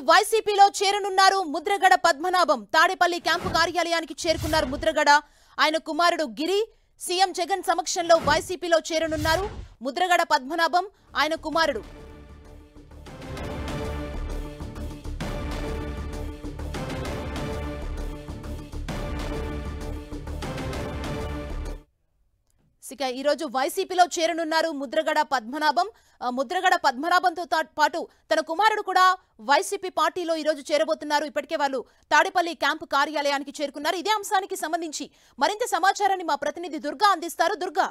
వైసీపీలో చేరనున్నారు ముద్రగడ పద్మనాభం తాడేపల్లి క్యాంపు కార్యాలయానికి చేరుకున్నారు ముద్రగడ ఆయన కుమారుడు గిరి సీఎం జగన్ సమక్షంలో వైసీపీలో చేరనున్నారు ముద్రగడ పద్మనాభం ఆయన కుమారుడు ఇక ఈరోజు వైసీపీలో చేరనున్నారు ముద్రగడ పద్మనాభం ఆ, ముద్రగడ పద్మనాభంతో తా- పాటు తన కుమారుడు కూడా వైసీపీ పార్టీలో ఈరోజు చేరబోతున్నారు ఇప్పటికే వాళ్ళు తాడేపల్లి క్యాంపు కార్యాలయానికి చేరుకున్నారు ఇదే అంశానికి సంబంధించి మరింత సమాచారాన్ని మా ప్రతినిధి దుర్గా అందిస్తారు దుర్గా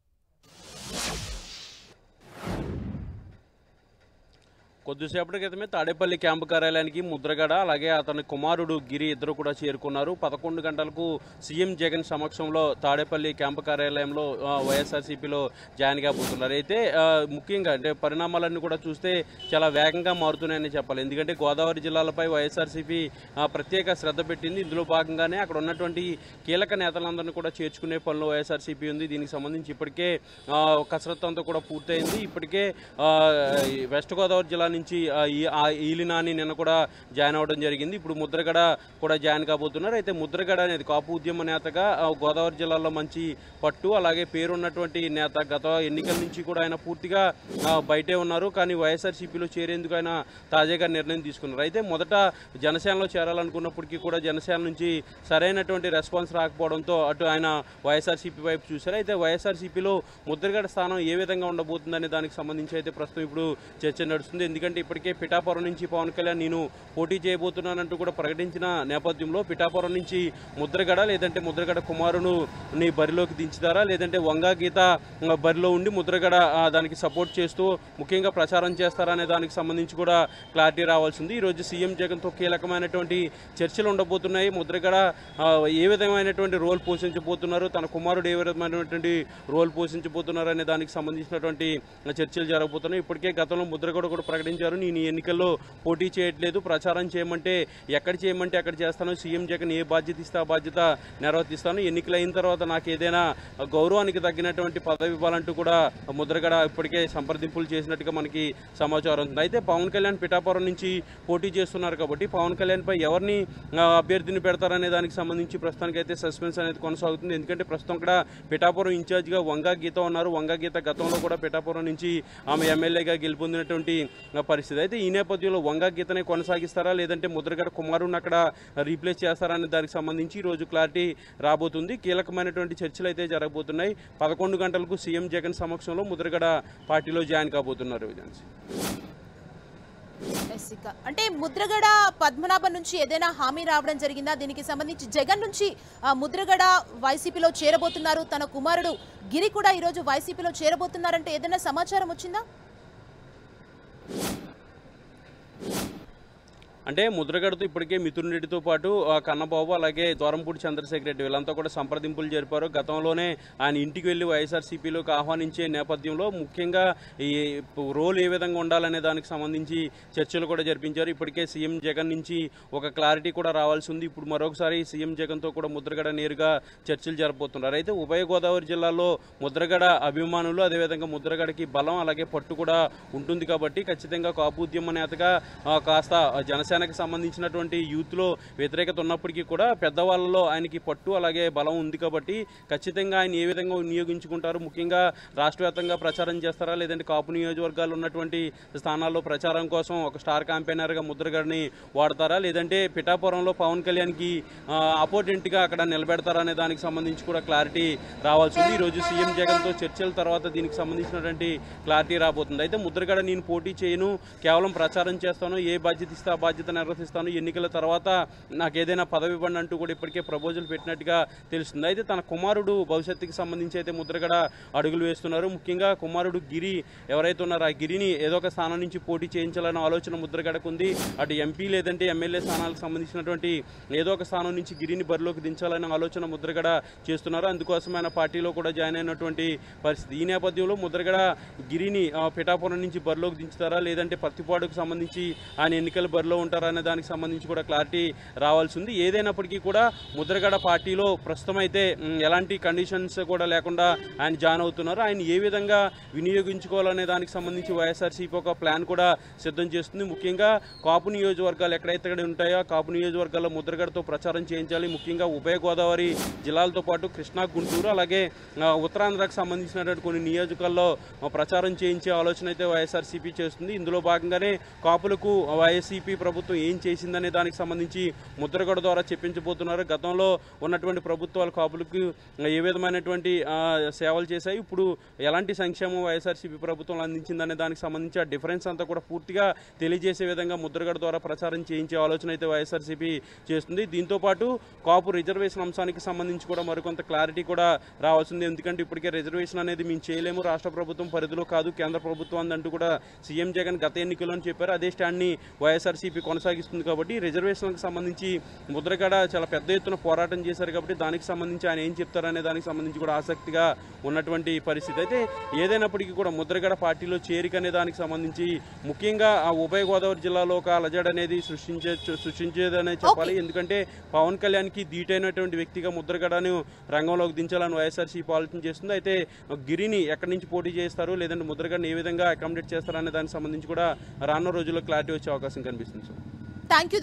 కొద్దిసేపటి క్రితమే తాడేపల్లి క్యాంపు కార్యాలయానికి ముద్రగడ అలాగే అతని కుమారుడు గిరి ఇద్దరు కూడా చేరుకున్నారు పదకొండు గంటలకు సీఎం జగన్ సమక్షంలో తాడేపల్లి క్యాంపు కార్యాలయంలో ఆ, వైఎస్ఆర్సీపీలో జాయిన్ కాబోతున్నారు అయితే ఆ, ముఖ్యంగా అంటే పరిణామాలన్నీ కూడా చూస్తే చాలా వేగంగా మారుతున్నాయని చెప్పాలి ఎందుకంటే గోదావరి జిల్లాలపై వైఎస్ఆర్సీపీ ఆ, ప్రత్యేక శ్రద్ధ పెట్టింది ఇందులో భాగంగానే అక్కడ ఉన్నటువంటి కీలక నేతలందరినీ కూడా చేర్చుకునే పనిలో వైఎస్ఆర్సీపీ ఉంది దీనికి సంబంధించి ఇప్పటికే ఆ, కసరత్తు అంతా కూడా పూర్తయింది ఇప్పటికే ఆ, ఈ వెస్ట్ గోదావరి జిల్లా నుంచి ఆ, ఈ- ఆ ఈలినాని నిన్న కూడా జాయిన్ అవ్వడం జరిగింది ఇప్పుడు ముద్రగడ కూడా జాయిన్ కాబోతున్నారు అయితే ముద్రగడ అనేది కాపు ఉద్యమ నేతగా ఆ, గోదావరి జిల్లాలో మంచి పట్టు అలాగే పేరున్నటువంటి నేత గత ఎన్నికల నుంచి కూడా ఆయన పూర్తిగా ఆ, బయటే ఉన్నారు కానీ వైఎస్ఆర్సీపీలో చేరేందుకు ఆయన తాజాగా నిర్ణయం తీసుకున్నారు అయితే మొదట జనసేనలో చేరాలనుకున్నప్పటికీ కూడా జనసేన నుంచి సరైనటువంటి రెస్పాన్స్ రాకపోవడంతో అటు ఆయన వైఎస్ఆర్సీపీ వైపు చూశారు అయితే వైఎస్ఆర్సీపీలో ముద్రగడ స్థానం ఏ విధంగా ఉండబోతుందనే దానికి సంబంధించి అయితే ప్రస్తుతం ఇప్పుడు చర్చ నడుస్తుంది ఎందుకంటే ఇప్పటికే పిఠాపురం నుంచి పవన్ కళ్యాణ్ నేను పోటీ చేయబోతున్నానంటూ కూడా ప్రకటించిన నేపథ్యంలో పిఠాపురం నుంచి ముద్రగడ లేదంటే ముద్రగడ కుమారును నీ బరిలోకి దించుతారా లేదంటే వంగా గీత ఆ, బరిలో ఉండి ముద్రగడ ఆ, దానికి సపోర్ట్ చేస్తూ ముఖ్యంగా ప్రచారం చేస్తారా అనే దానికి సంబంధించి కూడా క్లారిటీ రావాల్సింది ఈరోజు సీఎం జగన్తో కీలకమైనటువంటి చర్చలు ఉండబోతున్నాయి ముద్రగడ ఆ, ఏ విధమైనటువంటి రోల్ పోషించబోతున్నారు తన కుమారుడు ఏ విధమైనటువంటి రోల్ పోషించబోతున్నారు అనే దానికి సంబంధించినటువంటి చర్చలు జరగబోతున్నాయి ఇప్పటికే గతంలో ముద్రగడ కూడా ప్రకటించారు నేను ఈ ఎన్నికల్లో పోటీ చేయట్లేదు ప్రచారం చేయమంటే ఎక్కడ చేయమంటే అక్కడ చేస్తాను సీఎం జగన్ ఏ బాధ్యత ఇస్తే ఆ బాధ్యత నిర్వర్తిస్తాను ఎన్నికలు అయిన తర్వాత నాకు ఏదైనా గౌరవానికి తగ్గినటువంటి పదవి ఇవ్వాలంటూ కూడా ముద్రగడ ఇప్పటికే సంప్రదింపులు చేసినట్టుగా మనకి సమాచారం ఉంది అయితే పవన్ కళ్యాణ్ పిఠాపురం నుంచి పోటీ చేస్తున్నారు కాబట్టి పవన్ కళ్యాణ్ పై ఎవరిని ఆ, అభ్యర్థిని పెడతారనే దానికి సంబంధించి ప్రస్తుతానికి అయితే సస్పెన్స్ అనేది కొనసాగుతుంది ఎందుకంటే ప్రస్తుతం కూడా పిఠాపురం ఇన్ఛార్జిగా వంగా గీత ఉన్నారు వంగా గీత గతంలో కూడా పిఠాపురం నుంచి ఆమె ఎమ్మెల్యేగా గెలుపొందినటువంటి ఆ, పరిస్థితి అయితే ఈ నేపథ్యంలో వంగా గీతనే కొనసాగిస్తారా లేదంటే ముద్రగడ కుమారుని అక్కడ రీప్లేస్ చేస్తారా అనే దానికి సంబంధించి ఈ రోజు క్లారిటీ రాబోతుంది కీలకమైనటువంటి చర్చలు అయితే జరగబోతున్నాయి పదకొండు గంటలకు సీఎం జగన్ సమక్షంలో ముద్రగడ పార్టీలో జాయిన్ కాబోతున్నారు ఝాన్సీ ఎస్ ఇక. అంటే ముద్రగడ పద్మనాభం నుంచి ఏదైనా హామీ రావడం జరిగిందా దీనికి సంబంధించి జగన్ నుంచి ఆ, ముద్రగడ వైసీపీలో చేరబోతున్నారు తన కుమారుడు గిరి కూడా ఈరోజు వైసీపీలో చేరబోతున్నారంటే ఏదైనా సమాచారం వచ్చిందా అంటే ముద్రగడతో ఇప్పటికే మిథున్ రెడ్డితో పాటు ఆ, కన్నబాబు అలాగే దూరంపూడి చంద్రశేఖర్ రెడ్డి వీళ్ళంతా కూడా సంప్రదింపులు జరిపారు గతంలోనే ఆయన ఇంటికి వెళ్లి వైఎస్ఆర్సీపీలోకి ఆహ్వానించే నేపథ్యంలో ముఖ్యంగా ఈ రోల్ ఏ విధంగా ఉండాలనే దానికి సంబంధించి చర్చలు కూడా జరిపించారు ఇప్పటికే సీఎం జగన్ నుంచి ఒక క్లారిటీ కూడా రావాల్సి ఉంది ఇప్పుడు మరొకసారి సీఎం జగన్తో కూడా ముద్రగడ నేరుగా చర్చలు జరపబోతున్నారు అయితే ఉభయ గోదావరి జిల్లాలో ముద్రగడ అభిమానులు అదేవిధంగా ముద్రగడకి బలం అలాగే పట్టు కూడా ఉంటుంది కాబట్టి ఖచ్చితంగా కాపు ఉద్యమ నేతగా ఆ, కాస్త జనసేనకి సంబంధించినటువంటి యూత్లో వ్యతిరేకత ఉన్నప్పటికీ కూడా పెద్దవాళ్ళలో ఆయనకి పట్టు అలాగే బలం ఉంది కాబట్టి ఖచ్చితంగా ఆయన ఏ విధంగా వినియోగించుకుంటారు ముఖ్యంగా రాష్ట్ర వ్యాప్తంగా ప్రచారం చేస్తారా లేదంటే కాపు నియోజకవర్గాలు ఉన్నటువంటి స్థానాల్లో ప్రచారం కోసం ఒక స్టార్ క్యాంపెయినర్గా ముద్రగడని వాడతారా లేదంటే పిఠాపురంలో పవన్ కళ్యాణ్కి అపోనెంట్ గా అక్కడ నిలబెడతారా అనే దానికి సంబంధించి కూడా క్లారిటీ రావాల్సి ఉంది ఈ రోజు సీఎం జగన్తో చర్చల తర్వాత దీనికి సంబంధించినటువంటి క్లారిటీ రాబోతుంది అయితే ముద్రగడ నేను పోటీ చేయను కేవలం ప్రచారం చేస్తాను ఏ బాధ్యత ఇస్తే ఆ బాధ్యత నిర్వర్తిస్తాను ఎన్నికల తర్వాత నాకు ఏదైనా పదవి ఇవ్వండి అంటూ కూడా ఇప్పటికే ప్రపోజల్ పెట్టినట్టుగా తెలుస్తుంది అయితే తన కుమారుడు భవిష్యత్తుకి సంబంధించి అయితే ముద్రగడ అడుగులు వేస్తున్నారు ముఖ్యంగా కుమారుడు గిరి ఎవరైతే ఉన్నారో ఆ గిరిని ఏదో ఒక స్థానం నుంచి పోటీ చేయించాలన్న ఆలోచన ముద్రగడకు ఉంది అటు ఎంపీ లేదంటే ఎమ్మెల్యే స్థానాలకు సంబంధించినటువంటి ఏదో ఒక స్థానం నుంచి గిరిని బరిలోకి దించాలనే ఆలోచన ముద్రగడ చేస్తున్నారు అందుకోసం ఆయన పార్టీలో కూడా జాయిన్ అయినటువంటి పరిస్థితి ఈ నేపథ్యంలో ముద్రగడ గిరిని ఆ, పిఠాపురం నుంచి బరిలోకి దించుతారా లేదంటే పత్తిపాడుకు సంబంధించి ఆయన ఎన్నికల బరిలో ఉంటారా ఉంటారనే దానికి సంబంధించి కూడా క్లారిటీ రావాల్సి ఉంది ఏదైనప్పటికీ కూడా ముద్రగడ పార్టీలో ప్రస్తుతం అయితే మ్, ఎలాంటి కండిషన్స్ కూడా లేకుండా ఆయన జాయిన్ అవుతున్నారు ఆయన ఏ విధంగా వినియోగించుకోవాలనే దానికి సంబంధించి వైఎస్ఆర్సీపీ ఒక ప్లాన్ కూడా సిద్ధం చేస్తుంది ముఖ్యంగా కాపు నియోజకవర్గాలు ఎక్కడైతే ఎక్కడ ఉంటాయో ఆ కాపు నియోజకవర్గాల్లో ముద్రగడతో ప్రచారం చేయించాలి ముఖ్యంగా ఉభయ గోదావరి జిల్లాలతో పాటు కృష్ణా గుంటూరు అలాగే ఆ, ఉత్తరాంధ్రకు సంబంధించినటువంటి కొన్ని నియోజకాల్లో ఆ, ప్రచారం చేయించే ఆలోచన అయితే వైఎస్ఆర్సీపీ చేస్తుంది ఇందులో భాగంగానే కాపులకు వైఎస్సీపీ ప్రభుత్వం ఏం చేసిందనే దానికి సంబంధించి ముద్రగడ ద్వారా చెప్పించబోతున్నారు గతంలో ఉన్నటువంటి ప్రభుత్వాలు కాపులకు ఏ విధమైనటువంటి ఆ, సేవలు చేశాయి ఇప్పుడు ఎలాంటి సంక్షేమం వైఎస్ఆర్సీపీ ప్రభుత్వం అందించిందనే దానికి సంబంధించి ఆ డిఫరెన్స్ అంతా కూడా పూర్తిగా తెలియజేసే విధంగా ముద్రగడ ద్వారా ప్రచారం చేయించే ఆలోచన అయితే వైఎస్ఆర్సీపీ చేస్తుంది దీంతో పాటు కాపు రిజర్వేషన్ అంశానికి సంబంధించి కూడా మరికొంత క్లారిటీ కూడా రావాల్సింది ఎందుకంటే ఇప్పటికే రిజర్వేషన్ అనేది మేము చేయలేము రాష్ట్ర ప్రభుత్వం పరిధిలో కాదు కేంద్ర ప్రభుత్వం అందంటూ కూడా సీఎం జగన్ గత ఎన్నికల్లో చెప్పారు అదే స్టాండ్ని వైఎస్ఆర్సీపీ కొనసాగిస్తుంది కాబట్టి రిజర్వేషన్లకు సంబంధించి ముద్రగడ చాలా పెద్ద ఎత్తున పోరాటం చేశారు కాబట్టి దానికి సంబంధించి ఆయన ఏం చెప్తారనే దానికి సంబంధించి కూడా ఆసక్తిగా ఉన్నటువంటి పరిస్థితి అయితే ఏదైనప్పటికీ కూడా ముద్రగడ పార్టీలో చేరిక అనే దానికి సంబంధించి ముఖ్యంగా ఆ ఉభయ గోదావరి జిల్లాలో ఒక అలజడి అనేది సృష్టించే సృష్టించేదనే చెప్పాలి ఎందుకంటే పవన్ కళ్యాణ్కి ధీటైనటువంటి వ్యక్తిగా ముద్రగడను రంగంలోకి దించాలని వైఎస్ఆర్సీపీ ఆలోచన చేస్తుంది అయితే గిరిని ఎక్కడి నుంచి పోటీ చేస్తారు లేదంటే ముద్రగడని ఏ విధంగా అకామిడేట్ చేస్తారనే దానికి సంబంధించి కూడా రానున్న రోజుల్లో క్లారిటీ వచ్చే అవకాశం కనిపిస్తుంది సార్ థ్యాంక్ యూ